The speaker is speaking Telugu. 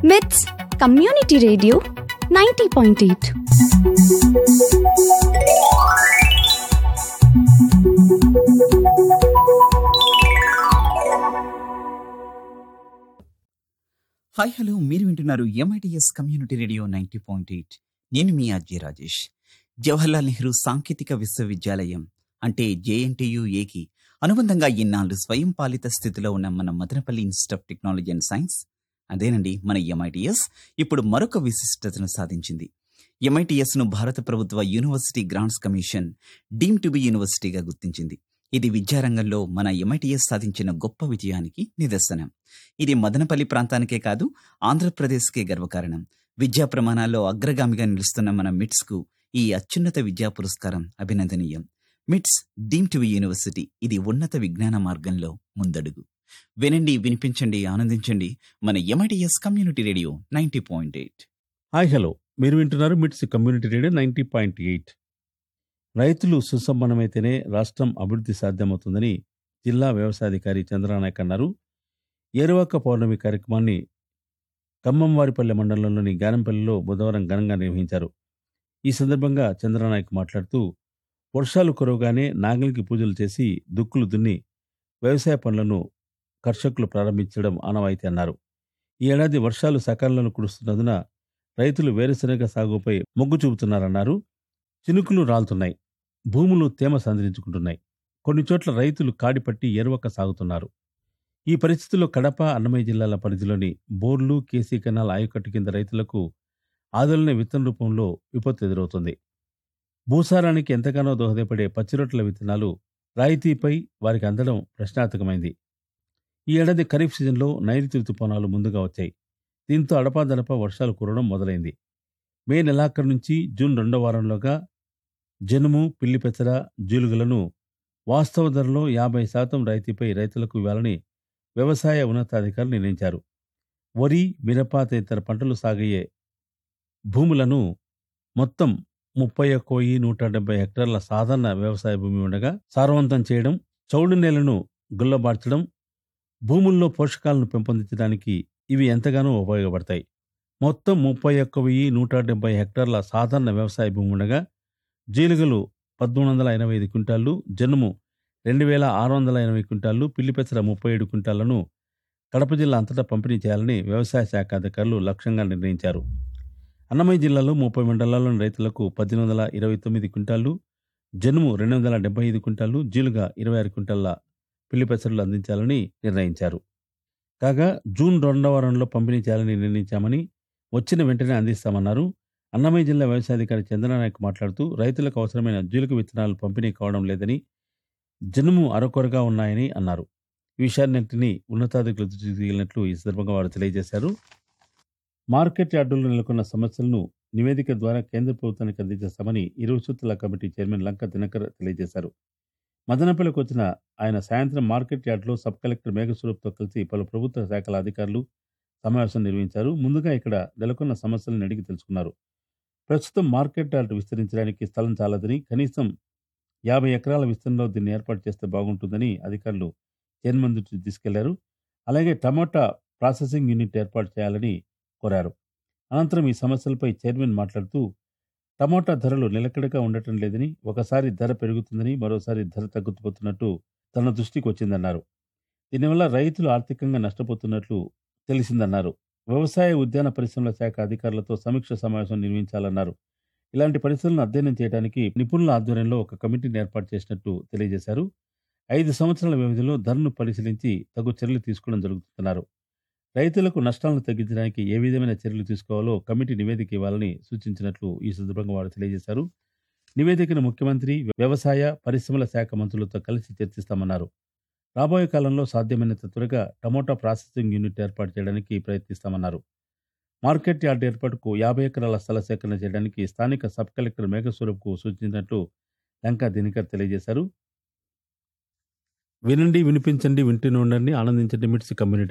with community radio ninety point eight hi hello మీరు వింటున్నారు MITS community radio ninety point eight నేను మీ అజయ్ రాజేష్ జవహర్లాల్ నెహ్రూ సాంకేతిక విశ్వవిద్యాలయం అంటే జేఎన్టీయు ఏకి అనుబంధంగా ఇన్నాళ్ళు స్వయం పాలిత స్థితిలో ఉన్న మన Madanapalle institute of technology and science అదేనండి మన ఎంఐటిఎస్ ఇప్పుడు మరొక విశిష్టతను సాధించింది ఎంఐటిఎస్ ను భారత ప్రభుత్వ university grants commission deem to be యూనివర్సిటీగా గుర్తించింది ఇది విద్యారంగంలో మన ఎంఐటిఎస్ సాధించిన గొప్ప విజయానికి నిదర్శనం ఇది మదనపల్లి ప్రాంతానికే కాదు ఆంధ్రప్రదేశ్కే గర్వకారణం విద్యా ప్రమాణాల్లో అగ్రగామిగా నిలుస్తున్న మన మిట్స్ కు ఈ అత్యున్నత విద్యా పురస్కారం అభినందనీయం మిట్స్ డీమ్ టు యూనివర్సిటీ ఇది ఉన్నత విజ్ఞాన మార్గంలో ముందడుగు వినండి వినిపించండి ఆనందించండి మన MITS community radio ninety point eight hi hello మీరు వింటున్నారు MITS community radio ninety point eight రైతులు సుసంపన్నమైతేనే రాష్ట్రం అభివృద్ధి సాధ్యమవుతుందని జిల్లా వ్యవసాయాధికారి చంద్రనాయక్ అన్నారు ఏరువాక పౌర్ణమి కార్యక్రమాన్ని ఖమ్మంవారిపల్లె మండలంలోని గానంపల్లిలో బుధవారం ఘనంగా నిర్వహించారు ఈ సందర్భంగా చంద్రనాయక్ మాట్లాడుతూ వర్షాలు కురవగానే నాగలికి పూజలు చేసి దుక్కులు దున్ని వ్యవసాయ పనులను కర్షకులు ప్రారంభించడం ఆనవాయితీ అన్నారు ఈ ఏడాది వర్షాలు సకాలంలో కురుస్తున్నందున రైతులు వేరుశనగ సాగుపై మొగ్గు చూపుతున్నారన్నారు చినుకులు రాలుతున్నాయి భూములు తేమ సంతరించుకుంటున్నాయి కొన్ని చోట్ల రైతులు కాడిపట్టి ఎరువక సాగుతున్నారు ఈ పరిస్థితుల్లో కడప అన్నమయ్య జిల్లాల పరిధిలోని బోర్లు కేసీ కెనాల్ ఆయకట్టు కింద రైతులకు ఆదోళన విత్తన రూపంలో విపత్తు ఎదురవుతుంది భూసారానికి ఎంతగానో దోహదపడే పచ్చిరొట్ల విత్తనాలు రాయితీపై వారికి అందడం ప్రశ్నార్థకమైంది ఈ ఏడాది ఖరీఫ్ సీజన్లో నైరుతి ఋతుపవనాలు ముందుగా వచ్చాయి దీంతో అడపాదడపా వర్షాలు కురవడం మొదలైంది మే నెలాఖరు నుంచి జూన్ రెండో వారంలోగా జనుము పిల్లిపెచ్చర జీలుగులను వాస్తవ ధరలో యాభై శాతం రాయితీపై రైతులకు ఇవ్వాలని వ్యవసాయ ఉన్నతాధికారులు నిర్ణయించారు వరి మిరప తదితర పంటలు సాగయ్యే భూములను మొత్తం ముప్పై ఒక్క వెయ్యి నూట డెబ్బై హెక్టార్ల సాధారణ వ్యవసాయ భూమి ఉండగా సారవంతం చేయడం చౌడు నేలను గుల్లబార్చడం భూముల్లో పోషకాలను పెంపొందించడానికి ఇవి ఎంతగానో ఉపయోగపడతాయి మొత్తం ముప్పై ఒక్క వెయ్యి నూట డెబ్బై హెక్టార్ల సాధారణ వ్యవసాయ భూమి ఉండగా జీలుగలు పద్మూడు వందల ఎనభై ఐదు క్వింటాళ్లు జనుము రెండు వేల ఆరు వందల ఎనభై క్వింటాళ్లు పిల్లిపెచ్చర ముప్పై ఏడు క్వింటాళ్లను కడప జిల్లా అంతటా పంపిణీ చేయాలని వ్యవసాయ శాఖ అధికారులు లక్ష్యంగా నిర్ణయించారు అన్నమయ్య జిల్లాలో ముప్పై మండలాల్లోని రైతులకు పద్దెనిమిది వందల ఇరవై తొమ్మిది క్వింటాళ్లు జనుము రెండు వందల డెబ్బై ఐదు క్వింటాళ్లు జీలుగా ఇరవై ఆరు క్వింటాళ్ల పిల్లిపెసరలు అందించాలని నిర్ణయించారు కాగా జూన్ రెండవ వారంలో పంపిణీ చేయాలని నిర్ణయించామని వచ్చిన వెంటనే అందిస్తామన్నారు అన్నమయ్య జిల్లా వ్యవసాయాధికారి చంద్రనాయక్ మాట్లాడుతూ రైతులకు అవసరమైన జీలుక విత్తనాలు పంపిణీ కావడం లేదని జనుము అరకొరగా ఉన్నాయని అన్నారు ఈ విషయాన్నింటినీ ఉన్నతాధికారులు దృష్టికి తీసుకెళ్లినట్లు ఈ సందర్భంగా వారు తెలియజేశారు మార్కెట్ యార్డుల్లో నెలకొన్న సమస్యలను నివేదిక ద్వారా కేంద్ర ప్రభుత్వానికి అందించేస్తామని ఇరు సూత్రాల కమిటీ చైర్మన్ లంక దినకర్ తెలియజేశారు మదనపల్లికి వచ్చిన ఆయన సాయంత్రం మార్కెట్ యార్డులో సబ్ కలెక్టర్ మేఘస్వరూప్తో కలిసి పలు ప్రభుత్వ శాఖల అధికారులు సమావేశం నిర్వహించారు ముందుగా ఇక్కడ నెలకొన్న సమస్యలను అడిగి తెలుసుకున్నారు ప్రస్తుతం మార్కెట్ యార్డు విస్తరించడానికి స్థలం చాలదని కనీసం యాభై ఎకరాల విస్తరణలో దీన్ని ఏర్పాటు చేస్తే బాగుంటుందని అధికారులు చైర్మన్ దృష్టికి తీసుకెళ్లారు అలాగే టమాటా ప్రాసెసింగ్ యూనిట్ ఏర్పాటు చేయాలని కోరారు అనంతరం ఈ సమస్యలపై చైర్మన్ మాట్లాడుతూ టమోటా ధరలు నిలకడగా ఉండటం లేదని ఒకసారి ధర పెరుగుతుందని మరోసారి ధర తగ్గుతుపోతున్నట్టు తన దృష్టికి వచ్చిందన్నారు దీనివల్ల రైతులు ఆర్థికంగా నష్టపోతున్నట్లు తెలిసిందన్నారు వ్యవసాయ ఉద్యాన పరిశ్రమల శాఖ అధికారులతో సమీక్ష సమావేశం నిర్వహించాలన్నారు ఇలాంటి పరిస్థితులను అధ్యయనం చేయడానికి నిపుణుల ఆధ్వర్యంలో ఒక కమిటీని ఏర్పాటు చేసినట్టు తెలియజేశారు ఐదు సంవత్సరాల వ్యవధిలో ధరను పరిశీలించి తగు చర్యలు తీసుకోవడం జరుగుతున్నారు రైతులకు నష్టాలను తగ్గించడానికి ఏ విధమైన చర్యలు తీసుకోవాలో కమిటీ నివేదిక ఇవ్వాలని సూచించినట్లు ఈ సందర్భంగా వారు తెలియజేశారు నివేదికను ముఖ్యమంత్రి వ్యవసాయ పరిశ్రమల శాఖ మంత్రులతో కలిసి చర్చిస్తామన్నారు రాబోయే కాలంలో సాధ్యమైనంత త్వరగా టమోటా ప్రాసెసింగ్ యూనిట్ ఏర్పాటు చేయడానికి ప్రయత్నిస్తామన్నారు మార్కెట్ యార్డ్ ఏర్పాటుకు యాభై ఎకరాల స్థల సేకరణ చేయడానికి స్థానిక సబ్ కలెక్టర్ మేఘస్వరూప్కు సూచించినట్లు లంకా దినకర్ తెలియజేశారు వినండి వినిపించండి వింటూనే ఉండండి ఆనందించండి మిట్స్ కమ్యూనిటీ